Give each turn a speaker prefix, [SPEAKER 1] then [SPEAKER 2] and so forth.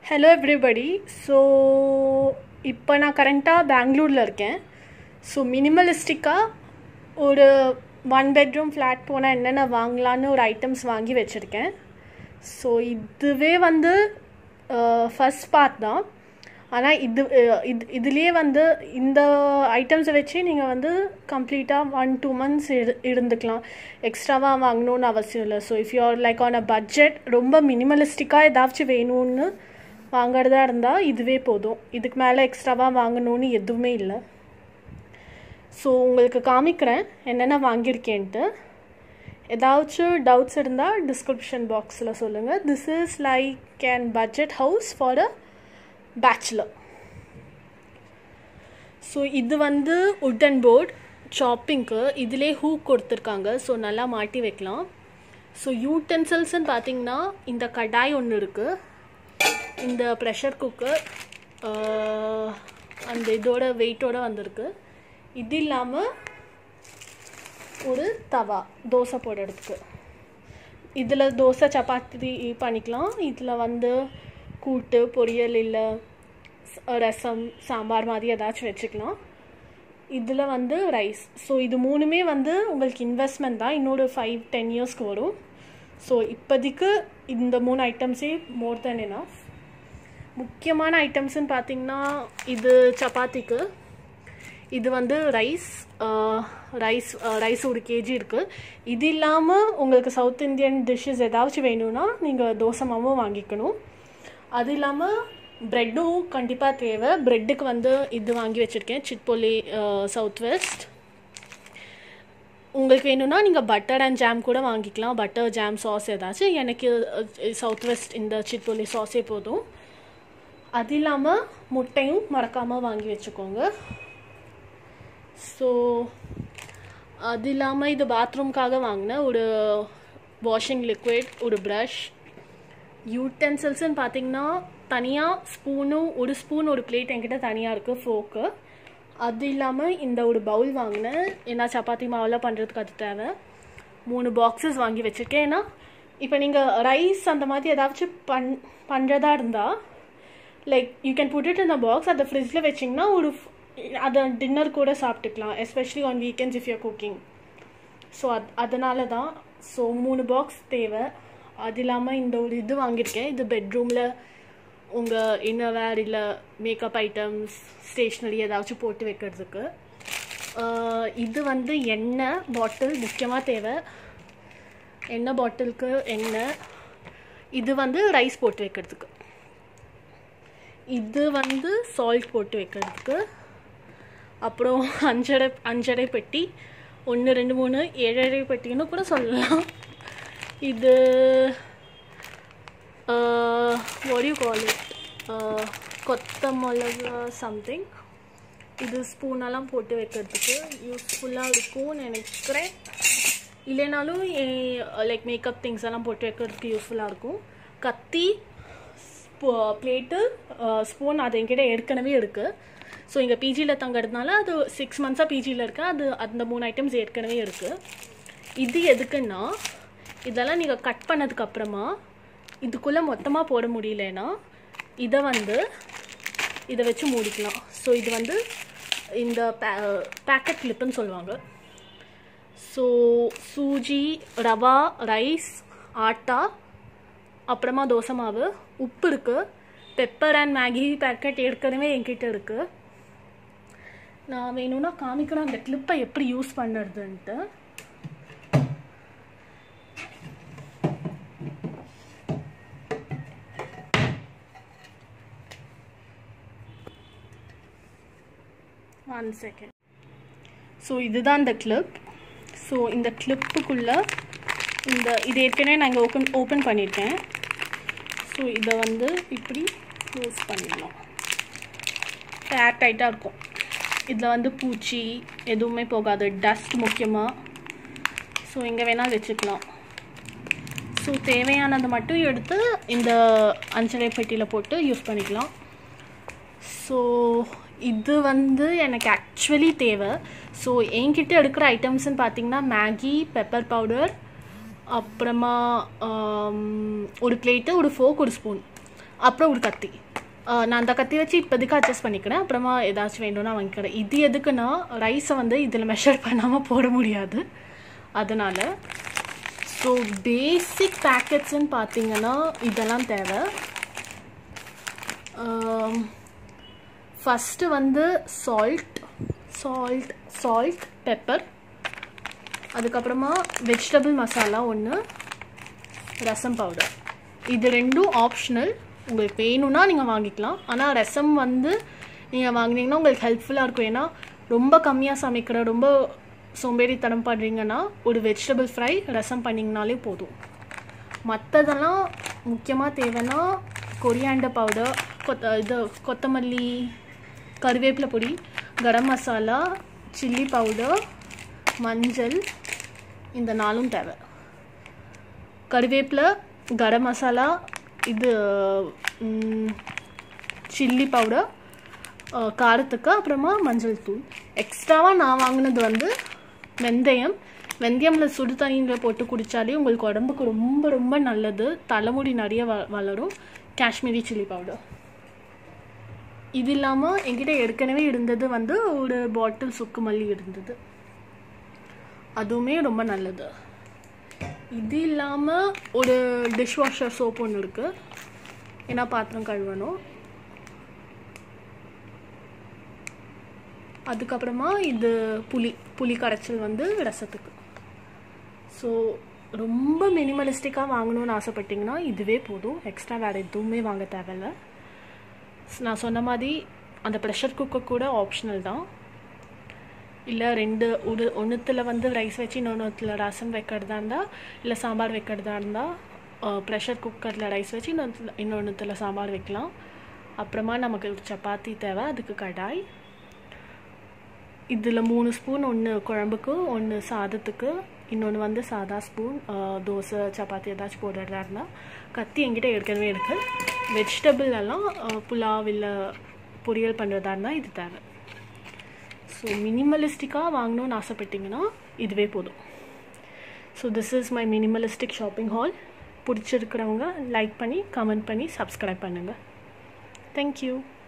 [SPEAKER 1] hello everybody so இப்போ நான் கரண்ட்டாக பெங்களூரில் இருக்கேன் ஸோ மினிமலிஸ்டிக்காக ஒரு ஒன் பெட்ரூம் ஃப்ளாட் போனால் என்னென்ன வாங்கலான்னு ஒரு ஐட்டம்ஸ் வாங்கி வச்சுருக்கேன் ஸோ இதுவே வந்து ஃபஸ்ட் பார்ட் தான் ஆனால் இது அஹ், இது இதுலேயே வந்து இந்த ஐட்டம்ஸை வச்சு நீங்கள் வந்து கம்ப்ளீட்டாக ஒன் டூ மந்த்ஸ் இரு இருந்துக்கலாம் எக்ஸ்ட்ராவாக வாங்கணும்னு அவசியம் இல்லை so if you're like on a budget ரொம்ப மினிமலிஸ்டிக்காக ஏதாச்சும் வேணும்னு வாங்குறதா இருந்தால் இதுவே போதும் இதுக்கு மேலே எக்ஸ்ட்ராவாக வாங்கணும்னு எதுவுமே இல்லை ஸோ உங்களுக்கு காமிக்கிறேன் என்னென்ன வாங்கியிருக்கேன்ட்டு ஏதாச்சும் டவுட்ஸ் இருந்தால் டிஸ்கிரிப்ஷன் பாக்ஸில் சொல்லுங்கள் this is like and budget house for a bachelor so இது வந்து உட்டன் போர்ட் ஷாப்பிங்க்கு இதிலே ஹூக் கொடுத்துருக்காங்க ஸோ நல்லா மாட்டி வைக்கலாம் ஸோ யூட்டென்சில்ஸ்ன்னு பார்த்தீங்கன்னா இந்த கடாய் ஒன்று இருக்குது இந்த ப்ரெஷர் குக்கர் அந்த இதோட வெயிட்டோட வந்திருக்கு இது இல்லாமல் ஒரு தவா தோசை போடுறதுக்கு இதில் தோசை சப்பாத்தி பண்ணிக்கலாம் இதில் வந்து கூட்டு பொரியல் இல்லை ரசம் சாம்பார் மாதிரி ஏதாச்சும் வச்சுக்கலாம் இதில் வந்து ரைஸ் ஸோ இது மூணுமே வந்து உங்களுக்கு இன்வெஸ்ட்மெண்ட் தான் இன்னொரு ஃபைவ் டென் இயர்ஸ்க்கு வரும் ஸோ இப்போதைக்கு இந்த மூணு ஐட்டம்ஸே மோர் தென் enough முக்கியமான ஐட்டம்ஸ்னு பார்த்தீங்கன்னா இது சப்பாத்திக்கு இது வந்து ரைஸ் ரைஸ் ரைஸ் ஒரு கேஜி இருக்குது இது இல்லாமல் உங்களுக்கு சவுத் இந்தியன் டிஷ்ஷஸ் ஏதாச்சும் வேணும்னா நீங்கள் தோசை மாவும் வாங்கிக்கணும் அது இல்லாமல் ப்ரெட்டும் கண்டிப்பாக தேவை ப்ரெட்டுக்கு வந்து இது வாங்கி வச்சுருக்கேன் சிட்பொல்லி சவுத் வெஸ்ட் உங்களுக்கு வேணும்னா நீங்கள் பட்டர் அண்ட் ஜாம் கூட வாங்கிக்கலாம் பட்டர் ஜாம் சாஸ் ஏதாச்சும் எனக்கு சவுத் வெஸ்ட் இந்த சிட்பொல்லி சாஸே போதும் அது இல்லாமல் முட்டையும் மறக்காமல் வாங்கி வச்சுக்கோங்க ஸோ அது இல்லாமல் இது பாத்ரூம்காக வாங்கினேன் ஒரு வாஷிங் லிக்விட் ஒரு ப்ரஷ் யூட்டென்சில்ஸ்னு பார்த்தீங்கன்னா தனியாக ஸ்பூனும் ஒரு ஸ்பூன் ஒரு பிளேட் என்கிட்ட தனியாக இருக்குது ஃபோக்கு அது இல்லாமல் இந்த ஒரு பவுல் வாங்கினேன் ஏன்னா சப்பாத்தி மாவெல்லாம் பண்ணுறதுக்கு அது தேவை மூணு பாக்ஸஸ் வாங்கி வச்சுருக்கேன் ஏன்னா இப்போ நீங்கள் ரைஸ் அந்த மாதிரி ஏதாச்சும் பண் பண்ணுறதா இருந்தால் like you can put it in a box அதை ஃப்ரிட்ஜில் வச்சிங்கன்னா ஒரு f- அதை டின்னர் கூட சாப்பிட்டுக்கலாம் especially on weekends if you're cooking so அது அதனால தான் ஸோ மூணு பாக்ஸ் தேவை அது இல்லாமல் இந்த ஒரு இது வாங்கியிருக்கேன் இது பெட்ரூமில் உங்கள் இன்னவேர் இல்லை மேக்கப் ஐட்டம்ஸ் ஸ்டேஷ்னரி ஏதாச்சும் போட்டு வைக்கிறதுக்கு ஆஹ் இது வந்து எண்ணெய் பாட்டில் முக்கியமாக தேவை எண்ணெய் பாட்டிலுக்கு எண்ணெய் இது வந்து ரைஸ் போட்டு வைக்கிறதுக்கு இது வந்து சால்ட் போட்டு வைக்கிறதுக்கு அப்புறம் அஞ்சரை அஞ்சரை பெட்டி ஒன்று ரெண்டு மூணு ஏழரை பெட்டின்னு கூட சொல்லலாம் இது what do you call it uh, கொத்த மிளகா சம்திங் இது ஸ்பூனெல்லாம் போட்டு வைக்கிறதுக்கு யூஸ்ஃபுல்லாக இருக்கும்னு நினைக்கிறேன் இல்லைனாலும் லைக் மேக்கப் திங்ஸ் எல்லாம் போட்டு வைக்கிறதுக்கு யூஸ்ஃபுல்லாக இருக்கும் கத்தி பிளேட்டு ஸ்பூன் அது என்கிட்ட ஏற்கனவே இருக்குது ஸோ இங்கே பிஜியில் தங்கறதுனால அது சிக்ஸ் மந்த்ஸாக பிஜியில் இருக்கு அது அந்த மூணு ஐட்டம்ஸ் ஏற்கனவே இருக்குது இது எதுக்குன்னா இதெல்லாம் நீங்கள் கட் பண்ணதுக்கு அப்புறமா இதுக்குள்ளே மொத்தமாக போட முடியலன்னா இதை வந்து இதை வச்சு மூடிக்கலாம் ஸோ இது வந்து இந்த பேக்கெட் கிளிப்புன்னு சொல்லுவாங்க ஸோ சூஜி ரவா ரைஸ் ஆட்டா அப்புறமா தோசை மாவு உப்பு இருக்குது பெப்பர் அண்ட் மேகி பேக்கெட் ஏற்கனவே என்கிட்ட இருக்குது நான் வேணும்னா காமிக்கிறேன் அந்த கிளிப்பை எப்படி யூஸ் பண்ணுறதுன்ட்டு ஒன் செகண்ட் ஸோ இதுதான் இந்த கிளிப் ஸோ இந்த கிளிப்புக்குள்ளே இந்த இது ஏற்கனவே நான் இங்கே ஓப்பன் ஓப்பன் பண்ணியிருக்கேன் ஸோ இதை வந்து இப்படி க்ளோஸ் பண்ணிடலாம் ஏர் டைட்டாக இருக்கும் இதில் வந்து பூச்சி எதுவுமே போகாது டஸ்ட் முக்கியமாக ஸோ எங்கே வேணால் வச்சுக்கலாம் ஸோ தேவையானதை மட்டும் எடுத்து இந்த அஞ்சரை பெட்டியில் போட்டு யூஸ் பண்ணிக்கலாம் ஸோ இது வந்து எனக்கு ஆக்சுவலி தேவை ஸோ என்கிட்ட இருக்கிற ஐட்டம்ஸ்னு பார்த்தீங்கன்னா மேகி பெப்பர் பவுடர் அப்புறமா ஆம், ஒரு பிளேட்டு ஒரு ஃபோக் ஒரு ஸ்பூன் அப்புறம் ஒரு கத்தி ஆஹ் நான் அந்த கத்தி வச்சு இப்போதைக்கு அட்ஜஸ்ட் பண்ணிக்கிறேன் அப்புறமா ஏதாச்சும் வேணும்னா வாங்கிக்கிறேன் இது எதுக்குன்னா ரைஸை வந்து இதில் மெஷர் பண்ணாமல் போட முடியாது அதனால் ஸோ பேசிக் பேக்கெட்ஸ்ன்னு பார்த்தீங்கன்னா இதெல்லாம் தேவை ஃபஸ்ட்டு வந்து சால்ட் சால்ட் சால்ட் பெப்பர் அதுக்கப்புறமா வெஜிடபிள் மசாலா ஒன்று ரசம் பவுடர் இது ரெண்டும் ஆப்ஷனல் உங்களுக்கு வேணும்னா நீங்கள் வாங்கிக்கலாம் ஆனால் ரசம் வந்து நீங்கள் வாங்கினீங்கன்னா உங்களுக்கு ஹெல்ப்ஃபுல்லாக இருக்கும் ஏன்னா ரொம்ப கம்மியாக சமைக்கிற ரொம்ப சோம்பேறித்தனம் பண்ணுறீங்கன்னா ஒரு வெஜிடபிள் ஃப்ரை ரசம் பண்ணிங்கனாலே போதும் மற்றதெல்லாம் முக்கியமாக தேவைன்னா கொரியாண்டர் பவுடர் கொத்த இது கொத்தமல்லி கருவேப்பிலை பொடி கரம் மசாலா சில்லி பவுடர் மஞ்சள் இந்த நாலும் தேவை கருவேப்பிலை கரம் மசாலா இது சில்லி பவுடர் காரத்துக்கு அப்புறமா மஞ்சள் தூள் எக்ஸ்ட்ராவாக நான் வாங்கினது வந்து வெந்தயம் வெந்தயமில் சுடு தண்ணியில் போட்டு குடித்தாலே உங்களுக்கு உடம்புக்கு ரொம்ப ரொம்ப நல்லது தலைமுடி நிறைய வ வளரும் காஷ்மீரி சில்லி பவுடர் இது இல்லாமல் என்கிட்ட ஏற்கனவே இருந்தது வந்து ஒரு பாட்டில் சுக்கு மல்லி இருந்தது அதுவுமே ரொம்ப நல்லது இது இல்லாமல் ஒரு டிஷ் வாஷர் சோப் ஒன்று இருக்குது ஏன்னா பாத்திரம் கழுவணும் அதுக்கப்புறமா இது புளி புளி கரைச்சல் வந்து ரசத்துக்கு ஸோ ரொம்ப மினிமலிஸ்டிக்காக வாங்கணும்னு ஆசைப்பட்டீங்கன்னா இதுவே போதும் எக்ஸ்ட்ரா வேறு எதுவுமே வாங்க தேவையில்ல நான் சொன்ன மாதிரி அந்த ப்ரெஷர் குக்கர் கூட ஆப்ஷனல் தான் இல்லை ரெண்டு ஒரு ஒன்றுத்தில் வந்து ரைஸ் வச்சு இன்னொன்றுத்தில் ரசம் வைக்கிறதா இருந்தால் இல்லை சாம்பார் வைக்கிறதா இருந்தால் ப்ரெஷர் குக்கரில் ரைஸ் வச்சு இன்னொன்று இன்னொன்றுத்தில் சாம்பார் வைக்கலாம் அப்புறமா நமக்கு ஒரு சப்பாத்தி தேவை அதுக்கு கடாய் இதில் மூணு ஸ்பூன் ஒன்று குழம்புக்கு ஒன்று சாதத்துக்கு இன்னொன்று வந்து சாதா ஸ்பூன் தோசை சப்பாத்தி ஏதாச்சும் போடுறதா இருந்தால் கத்தி என்கிட்ட ஏற்கனவே இருக்குது வெஜிடபிள் எல்லாம் புலாவ் இல்லை பொரியல் பண்ணுறதா இருந்தால் இது தேவை ஸோ மினிமலிஸ்டிக்காக வாங்கணும்னு ஆசைப்பட்டீங்கன்னா இதுவே போதும் so this is my minimalistic shopping haul பிடிச்சிருக்கிறவங்க லைக் பண்ணி கமெண்ட் பண்ணி சப்ஸ்கிரைப் பண்ணுங்கள் தேங்க்யூ